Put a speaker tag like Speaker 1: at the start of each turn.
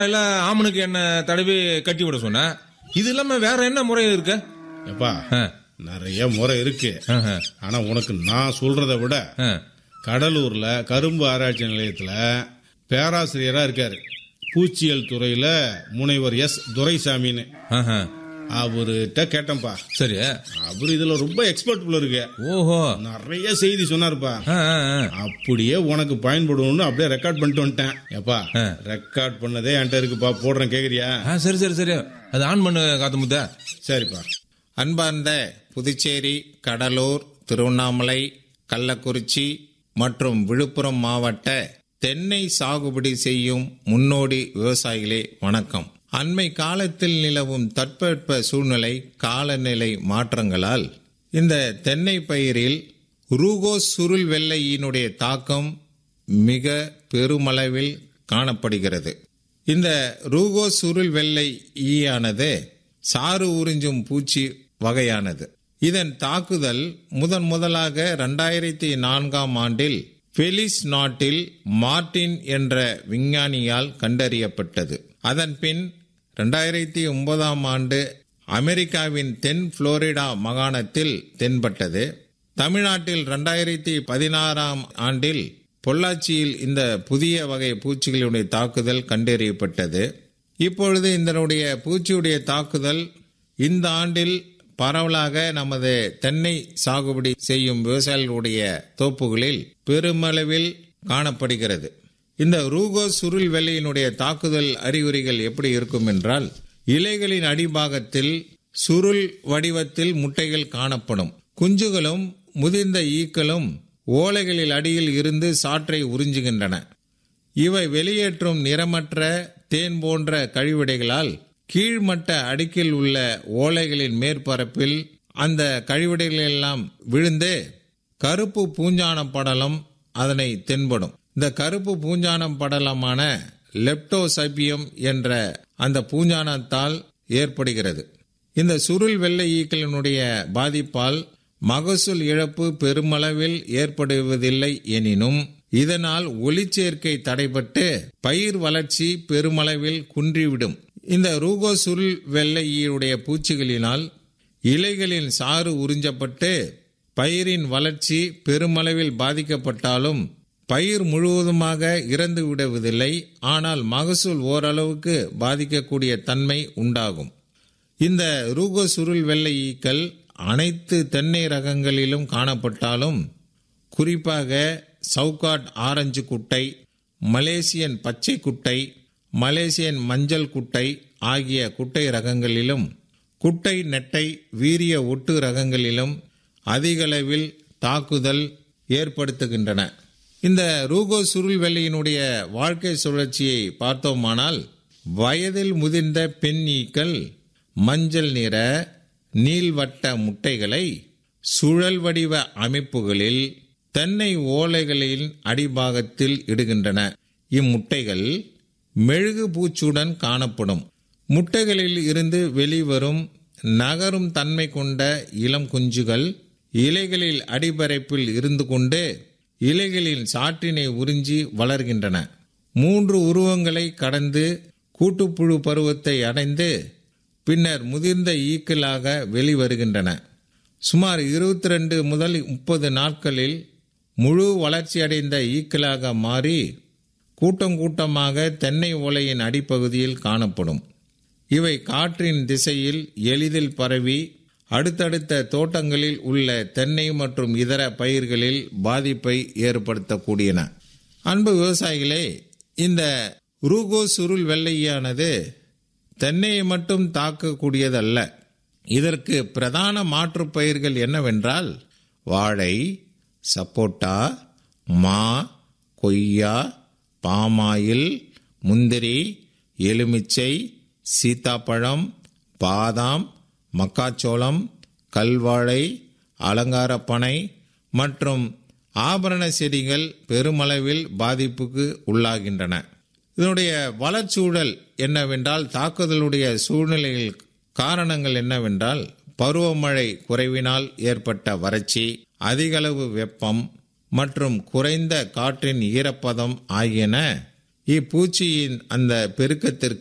Speaker 1: இல்ல ஆமனுக்கு என்ன தடவி கட்டி விட சொன்ன இது இல்லாம வேற என்ன முறை இருக்கு
Speaker 2: எப்பா
Speaker 1: ஆ,
Speaker 2: நிறைய முறை இருக்கு
Speaker 1: ஆஹா,
Speaker 2: ஆனா உனக்கு நான் சொல்றதை விட
Speaker 1: ஆ.
Speaker 2: கடலூர்ல கரும்பு ஆராய்ச்சி நிலையத்துல பேராசிரியரா இருக்காரு பூச்சியல் துறையில முனைவர் எஸ் துரைசாமின்னு
Speaker 1: ஆஹா.
Speaker 2: அவர்கிட்ட கேட்டேன்ப்பா
Speaker 1: சரி
Speaker 2: அவர் இதுல ரொம்ப எக்ஸ்பர்ட் உள்ள இருக்கு
Speaker 1: ஓஹோ
Speaker 2: நிறைய செய்தி சொன்னாருப்பா
Speaker 1: ஆ, ஆ, ஆ.
Speaker 2: அப்படியே உனக்கு பயன்படும்னு அப்படியே ரெக்கார்ட் பண்ணிட்டு வந்துட்டேன் எப்பா
Speaker 1: ஆ.
Speaker 2: ரெக்கார்ட் பண்ணதே என்கிட்ட இருக்குப்பா போடுறேன் கேக்குறியா
Speaker 1: ஆ, சரி சரி சரி அது ஆன் பண்ணு காத்து முத்த
Speaker 2: சரிப்பா
Speaker 3: அன்பார்ந்த புதுச்சேரி கடலூர் திருவண்ணாமலை கள்ளக்குறிச்சி மற்றும் விழுப்புரம் மாவட்ட தென்னை சாகுபடி செய்யும் முன்னோடி விவசாயிகளே வணக்கம் அண்மை காலத்தில் நிலவும் தட்பவெட்ப சூழ்நிலை காலநிலை மாற்றங்களால் இந்த தென்னை பயிரில் ரூகோஸ் சுருள் வெள்ளையினுடைய தாக்கம் மிக பெருமளவில் காணப்படுகிறது இந்த ரூகோ சுருள் வெள்ளை ஈயானது சாறு உறிஞ்சும் பூச்சி வகையானது இதன் தாக்குதல் முதன் முதலாக இரண்டாயிரத்தி நான்காம் ஆண்டில் பெலிஸ் நாட்டில் மார்டின் என்ற விஞ்ஞானியால் கண்டறியப்பட்டது அதன் பின் ரெண்டாயிரத்தி ஒன்பதாம் ஆண்டு அமெரிக்காவின் தென் புளோரிடா மாகாணத்தில் தென்பட்டது தமிழ்நாட்டில் ரெண்டாயிரத்தி பதினாறாம் ஆண்டில் பொள்ளாச்சியில் இந்த புதிய வகை பூச்சிகளுடைய தாக்குதல் கண்டறியப்பட்டது இப்பொழுது இதனுடைய பூச்சியுடைய தாக்குதல் இந்த ஆண்டில் பரவலாக நமது தென்னை சாகுபடி செய்யும் விவசாயிகளுடைய தோப்புகளில் பெருமளவில் காணப்படுகிறது இந்த ரூகோ சுருள் வெள்ளையினுடைய தாக்குதல் அறிகுறிகள் எப்படி இருக்கும் என்றால் இலைகளின் அடிபாகத்தில் சுருள் வடிவத்தில் முட்டைகள் காணப்படும் குஞ்சுகளும் முதிர்ந்த ஈக்களும் ஓலைகளில் அடியில் இருந்து சாற்றை உறிஞ்சுகின்றன இவை வெளியேற்றும் நிறமற்ற தேன் போன்ற கழிவிடைகளால் கீழ்மட்ட அடுக்கில் உள்ள ஓலைகளின் மேற்பரப்பில் அந்த கழிவிடைகள் எல்லாம் விழுந்து கருப்பு பூஞ்சான படலம் அதனை தென்படும் இந்த கருப்பு பூஞ்சானம் படலமான லெப்டோசைபியம் என்ற அந்த பூஞ்சானத்தால் ஏற்படுகிறது இந்த சுருள் வெள்ளை ஈக்களினுடைய பாதிப்பால் மகசூல் இழப்பு பெருமளவில் ஏற்படுவதில்லை எனினும் இதனால் ஒளிச்சேர்க்கை தடைபட்டு பயிர் வளர்ச்சி பெருமளவில் குன்றிவிடும் இந்த ரூகோ சுருள் வெள்ளையுடைய பூச்சிகளினால் இலைகளின் சாறு உறிஞ்சப்பட்டு பயிரின் வளர்ச்சி பெருமளவில் பாதிக்கப்பட்டாலும் பயிர் முழுவதுமாக இறந்து விடுவதில்லை ஆனால் மகசூல் ஓரளவுக்கு பாதிக்கக்கூடிய தன்மை உண்டாகும் இந்த ரூகோ சுருள் வெள்ளை ஈக்கள் அனைத்து தென்னை ரகங்களிலும் காணப்பட்டாலும் குறிப்பாக சவுகாட் ஆரஞ்சு குட்டை மலேசியன் பச்சை குட்டை மலேசியன் மஞ்சள் குட்டை ஆகிய குட்டை ரகங்களிலும் குட்டை நெட்டை வீரிய ஒட்டு ரகங்களிலும் அதிகளவில் தாக்குதல் ஏற்படுத்துகின்றன இந்த ரூகோ சுருள் வெள்ளையினுடைய வாழ்க்கை சுழற்சியை பார்த்தோமானால் வயதில் முதிர்ந்த பெண் ஈக்கள் மஞ்சள் நிற நீள்வட்ட முட்டைகளை சுழல் வடிவ அமைப்புகளில் தென்னை ஓலைகளின் அடிபாகத்தில் இடுகின்றன இம்முட்டைகள் மெழுகு பூச்சுடன் காணப்படும் முட்டைகளில் இருந்து வெளிவரும் நகரும் தன்மை கொண்ட இளம் குஞ்சுகள் இலைகளில் அடிபரப்பில் இருந்து கொண்டு இலைகளின் சாற்றினை உறிஞ்சி வளர்கின்றன மூன்று உருவங்களை கடந்து கூட்டுப்புழு பருவத்தை அடைந்து பின்னர் முதிர்ந்த ஈக்களாக வெளிவருகின்றன சுமார் இருபத்தி ரெண்டு முதல் முப்பது நாட்களில் முழு வளர்ச்சியடைந்த ஈக்களாக மாறி கூட்டம் கூட்டமாக தென்னை ஓலையின் அடிப்பகுதியில் காணப்படும் இவை காற்றின் திசையில் எளிதில் பரவி அடுத்தடுத்த தோட்டங்களில் உள்ள தென்னை மற்றும் இதர பயிர்களில் பாதிப்பை ஏற்படுத்தக்கூடியன அன்பு விவசாயிகளே இந்த ரூகோ சுருள் வெள்ளையானது தென்னையை மட்டும் தாக்கக்கூடியதல்ல இதற்கு பிரதான மாற்றுப் பயிர்கள் என்னவென்றால் வாழை சப்போட்டா மா கொய்யா பாமாயில் முந்திரி எலுமிச்சை சீத்தாப்பழம் பாதாம் மக்காச்சோளம் கல்வாழை அலங்கார பனை மற்றும் ஆபரண செடிகள் பெருமளவில் பாதிப்புக்கு உள்ளாகின்றன இதனுடைய வளர்ச்சூழல் என்னவென்றால் தாக்குதலுடைய சூழ்நிலைகள் காரணங்கள் என்னவென்றால் பருவமழை குறைவினால் ஏற்பட்ட வறட்சி அதிகளவு வெப்பம் மற்றும் குறைந்த காற்றின் ஈரப்பதம் ஆகியன இப்பூச்சியின் அந்த பெருக்கத்திற்கு